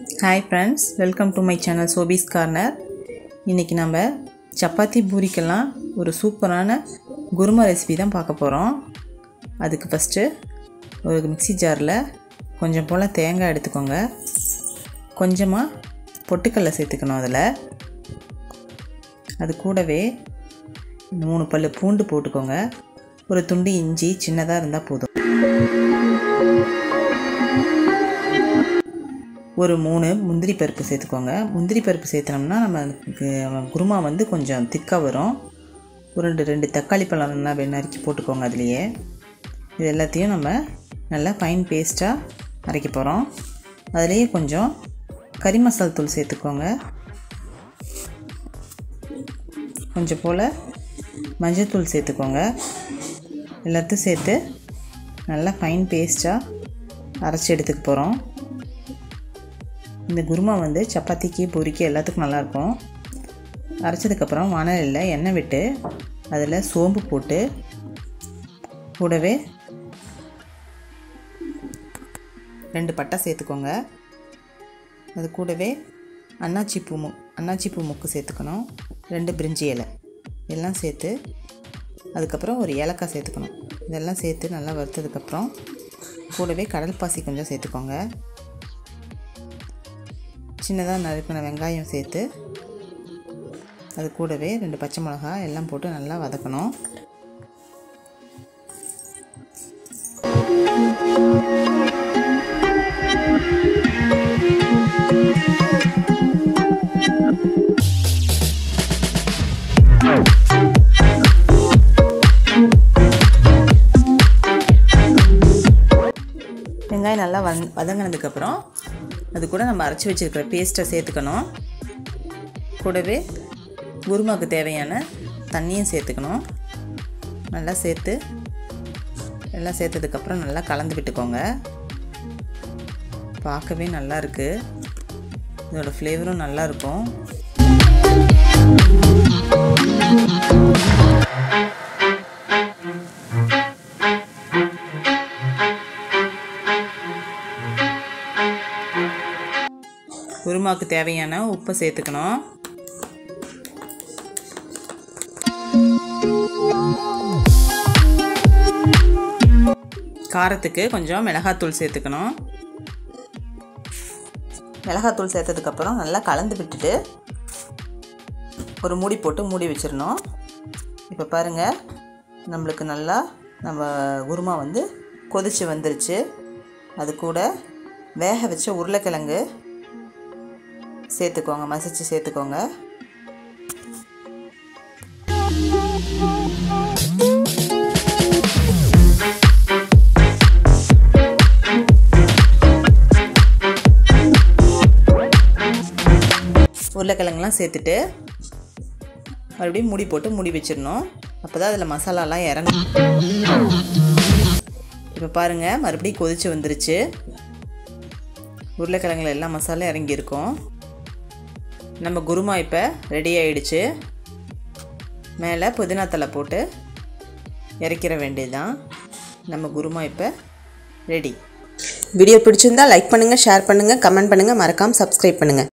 hi friends welcome to my channel Sophie's corner இன்றைக்கி நம்ம சப்பாத்தி பூரிக்கெல்லாம் ஒரு சூப்பரான குருமா ரெசிபி தான் பார்க்க போகிறோம் அதுக்கு ஃபஸ்ட்டு ஒரு மிக்ஸி ஜாரில் கொஞ்சம் போல் தேங்காய் எடுத்துக்கோங்க கொஞ்சமாக பொட்டுக்கடலை சேர்த்துக்கணும் அதில் அது கூடவே மூணு பல் பூண்டு போட்டுக்கோங்க ஒரு துண்டு இஞ்சி சின்னதாக இருந்தால் போதும் ஒரு மூணு முந்திரி பருப்பு சேர்த்துக்கோங்க முந்திரி பருப்பு சேர்த்தனோம்னா நமக்கு குருமா வந்து கொஞ்சம் திக்காக வரும் ஒரு ரெண்டு ரெண்டு தக்காளி பழம் நல்லா நறுக்கி போட்டுக்கோங்க அதுலேயே இது எல்லாத்தையும் நம்ம நல்லா ஃபைன் பேஸ்ட்டாக அரைக்க போகிறோம் அதுலேயே கொஞ்சம் கறி மசால் தூள் சேர்த்துக்கோங்க கொஞ்சம் போல் மஞ்சள்தூள் சேர்த்துக்கோங்க எல்லாத்தையும் சேர்த்து நல்லா ஃபைன் பேஸ்ட்டாக அரைச்சி எடுத்துக்க போகிறோம் இந்த குருமா வந்து சப்பாத்திக்கு பூரிக்கு எல்லாத்துக்கும் நல்லாயிருக்கும் அரைச்சதுக்கப்புறம் வானலில் எண்ணெய் விட்டு அதில் சோம்பு போட்டு கூடவே ரெண்டு பட்டை சேர்த்துக்கோங்க அது கூடவே அன்னாச்சி பூ மு அன்னாச்சி பூ முக்கு சேர்த்துக்கணும் ரெண்டு பிரிஞ்சி இலை எல்லாம் சேர்த்து அதுக்கப்புறம் ஒரு ஏலக்காய் சேர்த்துக்கணும் இதெல்லாம் சேர்த்து நல்லா வறுத்ததுக்கப்புறம் கூடவே கடல் பாசி கொஞ்சம் சேர்த்துக்கோங்க சின்னதாக நறுக்கின வெங்காயம் சேர்த்து அது கூடவே ரெண்டு பச்சை மிளகா எல்லாம் போட்டு நல்லா வதக்கணும் வெங்காயம் நல்லா வந் வதங்கினதுக்கப்புறம் அது கூட நம்ம அரைச்சி வச்சுருக்கிற பேஸ்ட்டை சேர்த்துக்கணும் கூடவே குருமாவுக்கு தேவையான தண்ணியும் சேர்த்துக்கணும் நல்லா சேர்த்து எல்லாம் சேர்த்ததுக்கப்புறம் நல்லா கலந்து விட்டுக்கோங்க பார்க்கவே நல்லா இருக்குது இதோட ஃப்ளேவரும் நல்லா இருக்கும் குருமாவுக்கு தேவையான உப்பை சேர்த்துக்கணும் காரத்துக்கு கொஞ்சம் மிளகாத்தூள் சேர்த்துக்கணும் மிளகாத்தூள் சேர்த்ததுக்கப்புறம் நல்லா கலந்து விட்டுட்டு ஒரு மூடி போட்டு மூடி வச்சிடணும் இப்போ பாருங்கள் நம்மளுக்கு நல்லா நம்ம குருமா வந்து கொதித்து வந்துருச்சு அது கூட வேக வச்ச உருளைக்கிழங்கு சேர்த்துக்கோங்க மசிச்சு சேர்த்துக்கோங்க உருளைக்கிழங்குலாம் சேர்த்துட்டு மறுபடியும் மூடி போட்டு மூடி வச்சிடணும் அப்போ தான் அதில் மசாலாலாம் இறங்கும் இப்போ பாருங்கள் மறுபடியும் கொதித்து வந்துருச்சு உருளைக்கிழங்குல எல்லா மசாலா இறங்கியிருக்கும் நம்ம குருமா இப்போ ரெடி ஆயிடுச்சு மேலே புதினா தலை போட்டு இறக்கிற வேண்டியதுதான் நம்ம குருமா இப்போ ரெடி வீடியோ பிடிச்சிருந்தா லைக் பண்ணுங்கள் ஷேர் பண்ணுங்கள் கமெண்ட் பண்ணுங்கள் மறக்காமல் சப்ஸ்கிரைப் பண்ணுங்கள்